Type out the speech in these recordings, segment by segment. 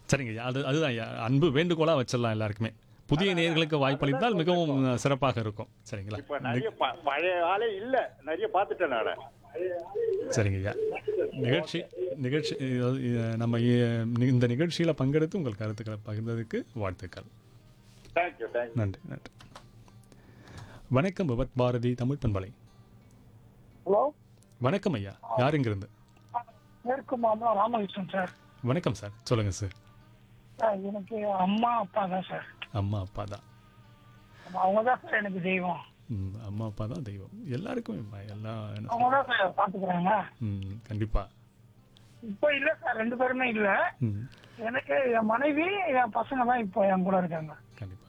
சரிங்க ஐயா அது அதுதான் ஐயா அன்பு வேண்டுகோளாக வச்சிடலாம் எல்லாருக்குமே புதிய நேயர்களுக்கு வாய்ப்பளித்தால் மிகவும் அஹ், சிறப்பாக இருக்கும் சரிங்களா இப்ப நிறைய ப- பழைய ஆளே இல்ல நிறைய பாத்துட்டேன் நானு சரிங்க ஐயா நிகழ்ச்சி நிகழ்ச்சி அதாவது, அஹ், நம்ம அஹ், இந்த நிகழ்ச்சியில் பங்கெடுத்து உங்கள் கருத்துக்களை பகிர்ந்ததுக்கு வாழ்த்துக்கள் தேங்க்யூ தேங்க்யூ நன்றி நன்றி வணக்கம் விபத் பாரதி தமிழ் பண்பலை ஹலோ வணக்கம் ஐயா யார் இங்கிருந்து மேற்கு மாமலம் ராமகிருஷ்ணன் சார் வணக்கம் சார் சொல்லுங்கள் சார் சார் எனக்கு அம்மா அப்பா தான் சார் அம்மா அப்பா தான் அவங்க தான் சார் எனக்கு தெய்வம் ம், அம்மா அப்பா தான் தெய்வம் எல்லாருக்குமே அம்மா, எல்லாம் என்ன அவங்க தான் சார் பாத்துக்கிறாங்க ம் கண்டிப்பாக இப்போ இல்ல சார் ரெண்டு பேருமே இல்ல ம் எனக்கு என் மனைவி என் பசங்க தான் இப்போ என் கூட இருக்காங்க கண்டிப்பாக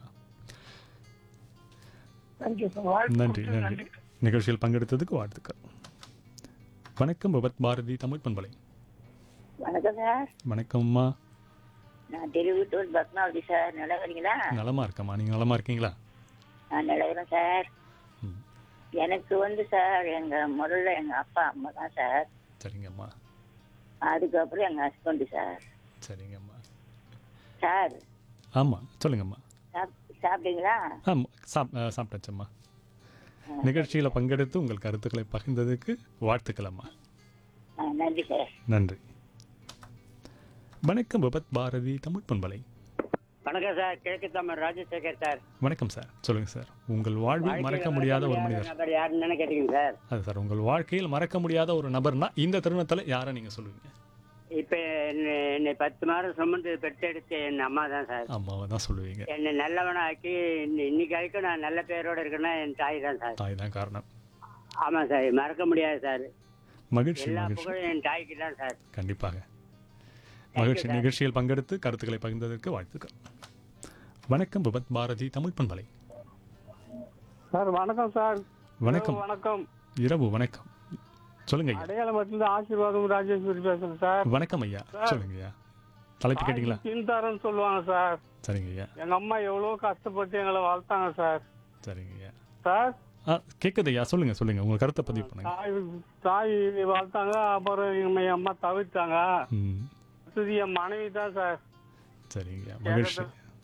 தேங்க்யூ சார் வாழ்த்து நன்றி கொடுத்ததுக்கு நன்றி நிகழ்ச்சியில் பங்கெடுத்ததுக்கு வாழ்த்துக்கள் வணக்கம் விபத் பாரதி தமிழ் பண்பலை வணக்கம் சார் வணக்கம் அம்மா நான் திருவிட்டூர் பத்மாவதி சார் நல்லா இருக்கீங்களா நலமா இருக்கம்மா நீங்கள் நலமா இருக்கீங்களா நான் நல்லா இருக்கிறேன் சார் ம் எனக்கு வந்து சார் எங்க முதல்ல எங்க அப்பா அம்மா தான் சார் சரிங்கம்மா அதுக்கப்புறம் எங்க ஹஸ்பண்ட் சார் சரிங்கம்மா சார் ஆமாம் சொல்லுங்கம்மா சாப் சாப்பிட்டீங்களா ஆமாம் சாப் அஹ், சாப்பிட்டாச்சம்மா நிகழ்ச்சியில் பங்கெடுத்து உங்கள் கருத்துக்களை பகிர்ந்ததுக்கு வாழ்த்துக்கள் அம்மா ஆ, நன்றி சார் நன்றி வணக்கம் விபத் பாரதி தமிழ் பண்பலை வணக்கம் சார் கிழக்கு தமிழ் ராஜசேகர் சார் வணக்கம் சார் சொல்லுங்கள் சார் உங்கள் வாழ்வில் மறக்க முடியாத ஒரு மனிதர் நபர் யாருன்னு கேட்டீங்க சார் அது சார் உங்கள் வாழ்க்கையில் மறக்க முடியாத ஒரு நபர்னா இந்த தருணத்தில் யாரை நீங்கள் சொல்லுவீங்க இப்போ என்னை என்னை பத்து மாதம் சுமந்து பெற்றெடுத்த என் அம்மா தான் சார் அம்மாவை தான் சொல்லுவீங்க என்னை நல்லவனாக்கி இன்னி- இன்னைக்கு வரைக்கும் நான் நல்ல பேரோட இருக்கேன்னா என் தாய் தான் சார் தாய் தான் காரணம் ஆமாம் சார் மறக்க முடியாது சார் மகிழ்ச்சி எல்லா மகிழ்ச்சி புகழும் என் தாய்க்கு தான் சார் கண்டிப்பாக மகிழ்ச்சி நிகழ்ச்சியில் பங்கெடுத்து கருத்துக்களை பகிர்ந்ததற்கு வாழ்த்துக்கள் வணக்கம் விபத் பாரதி தமிழ் பண்பலை சார் வணக்கம் சார் வணக்கம் வணக்கம் இரவு வணக்கம் சொல்லுங்க ஐயா அடையாளமட்டிலிருந்து ஆசீர்வாதம் ராஜேஸ்வரி பேசுறேன் சார் வணக்கம் ஐயா சொல்லுங்க ஐயா தலைப்பு கேட்டீங்களா சிந்தாரன்னு சொல்லுவாங்க சார் சரிங்க ஐயா எங்க அம்மா எவ்வளவு கஷ்டப்பட்டு எங்களை வளர்த்தாங்க சார் சரிங்க ஐயா சார் ஆ கேட்குது ஐயா சொல்லுங்க சொல்லுங்க உங்க கருத்தை பதிவு பண்ணுங்க தாய் தாய் வளர்த்தாங்க அப்புறம் எங்க என் அம்மா தவிர்த்தாங்க ம் அடுத்தது என் மனைவி தான் சார் சரிங்க ஐயா மகிழ்ச்சி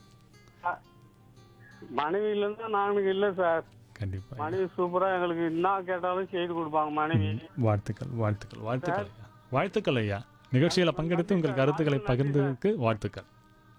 மனைவியில இருந்து நானுக்கு இல்லை சார் கண்டிப்பா மனைவி சூப்பரா எங்களுக்கு என்ன கேட்டாலும் செய்து கொடுப்பாங்க மனைவி வாழ்த்துக்கள் வாழ்த்துக்கள் வாழ்த்துக்கள் ஐயா வாழ்த்துக்கள் ஐயா நிகழ்ச்சியில் பங்கெடுத்து உங்கள் கருத்துக்களை பகிர்ந்ததற்கு வாழ்த்துக்கள்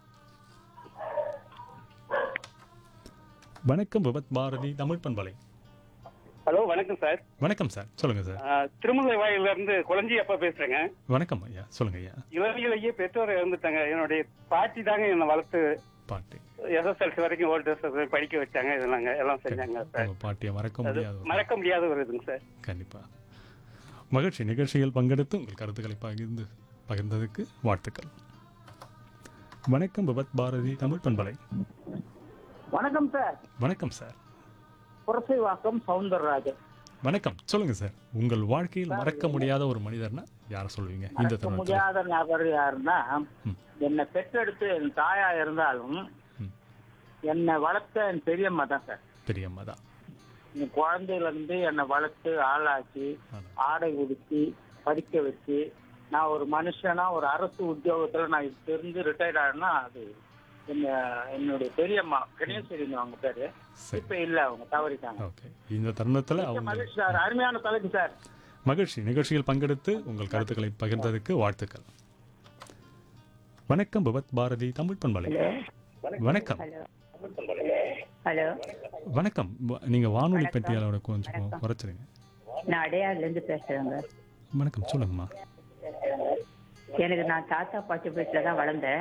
வணக்கம் விபத் பாரதி தமிழ் பண்பலை ஹலோ வணக்கம் சார் வணக்கம் சார் சொல்லுங்க சார் ஆஹ், திருமலை வாயில இருந்து குழஞ்சி அப்பா பேசுறேங்க வணக்கம் ஐயா சொல்லுங்க ஐயா இளநிலையே பெற்றோர் இறந்துட்டாங்க என்னுடைய பாட்டி தாங்க என்னை வளர்த்து பாட்டி எஸ்எஸ்எல்சி வரைக்கும் ஓல்டர்ஸ் படிக்க வச்சாங்க இதெல்லாம் எல்லாம் செஞ்சாங்க சார் உங்க பாட்டியை மறக்க அது முடியாத ஒரு- மறக்க முடியாத ஒரு இதுங்க சார் கண்டிப்பா மகிழ்ச்சி நிகழ்ச்சியில் பங்கெடுத்து உங்கள் கருத்துக்களை பகிர்ந்து பகிர்ந்ததுக்கு வாழ்த்துக்கள் வணக்கம் விபத் பாரதி தமிழ் பண்பலை வணக்கம் சார் வணக்கம் சார் புரசை வாக்கம் சவுந்தரராஜன் வணக்கம் சொல்லுங்க சார் உங்கள் வாழ்க்கையில் மறக்க முடியாத ஒரு மனிதர்னா யாரை சொல்லுவீங்க இந்த மறக்க தருணத்தில் முடியாத நபர் யாருன்னா ம். என்னை பெற்றெடுத்து என் தாயா இருந்தாலும் ம். என்னை வளர்த்த என் பெரியம்மா தான் சார் பெரியம்மா தான் என் குழந்தையில இருந்து என்னை வளர்த்து ஆளாக்கி ஆமா. ஆடை உடுத்தி படிக்க வச்சு நான் ஒரு மனுஷனா ஒரு அரசு உத்தியோகத்துல நான் இப்ப இருந்து ரிட்டையர்ட் ஆனேன்னா அது என்ன என்னுடைய பெரியம்மா கணேஸ்வரிங்க அவங்க பேரு சரி இப்ப இல்ல அவங்க தவறிட்டாங்க ஓகே இந்த தருணத்தில் அவங்க மகிழ்ச்சி சார் அருமையான தலைப்பு சார் மகிழ்ச்சி நிகழ்ச்சியில் பங்கெடுத்து உங்கள் கருத்துக்களை பகிர்ந்ததுக்கு வாழ்த்துக்கள் வணக்கம் விபத் பாரதி தமிழ் பண்பலை வணக்கம் ஹலோ ஹலோ வணக்கம் வ- நீங்க வானொலி பெட்டியாளோட கொஞ்சம் குறைச்சிருங்க நான் அடையாறுலேருந்து பேசுகிறேங்க வணக்கம் சொல்லுங்கம்மா எனக்கு நான் தாத்தா பாட்டி வீட்டில் தான் வளர்ந்தேன்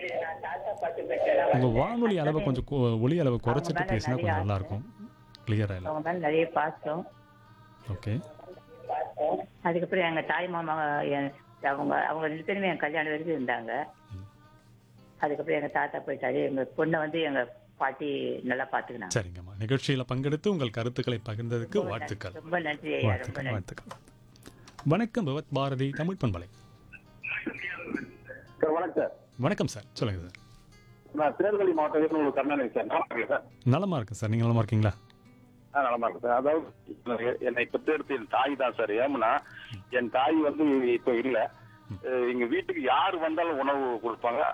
உங்க வானொலி அளவை கொஞ்சம் கு- ஒலி அளவை குறைச்சிட்டு மேல பேசினா கொஞ்சம் நிறைய நல்லா இருக்கும் கிளியரா இல்லை அவங்க மேலே நிறைய பாசம் ஓகே அதுக்கப்புறம் எங்கள் தாய் மாமா என் அவங்க அவங்க ரெண்டு பேருமே என் கல்யாணம் வரைக்கும் இருந்தாங்க அதுக்கப்புறம் எங்கள் தாத்தா போயிட்டாரு எங்கள் பொண்ணை வந்து எங்கள் பாட்டி நல்லா பார்த்துக்கினாங்க சரிங்கம்மா நிகழ்ச்சியில பங்கெடுத்து உங்கள் கருத்துக்களை பகிர்ந்ததுக்கு வாழ்த்துக்கள் ரொம்ப நன்றி ஐயா ரொம்ப வாழ்த்துக்கள் நன்றி வாழ்த்துக்கள் வணக்கம் விவத் பாரதி தமிழ் பண்பலை சார் வணக்கம் சார் வணக்கம் சார் சொல்லுங்க சார் நான் திருநெல்வேலி மாவட்டத்தில் உங்களுக்கு கருணாநிதி சார் நல்லா இருக்கேன் சார் நலமா இருக்கு சார் நீங்க நலமா இருக்கீங்களா ஆ நலமா இருக்கு சார் அதாவது என்னை பெற்றெடுத்த என் தாய் தான் சார் ஏமுன்னா என் தாய் வந்து இப்ப இல்ல அஹ் எங்க வீட்டுக்கு யார் வந்தாலும் உணவு கொடுப்பாங்க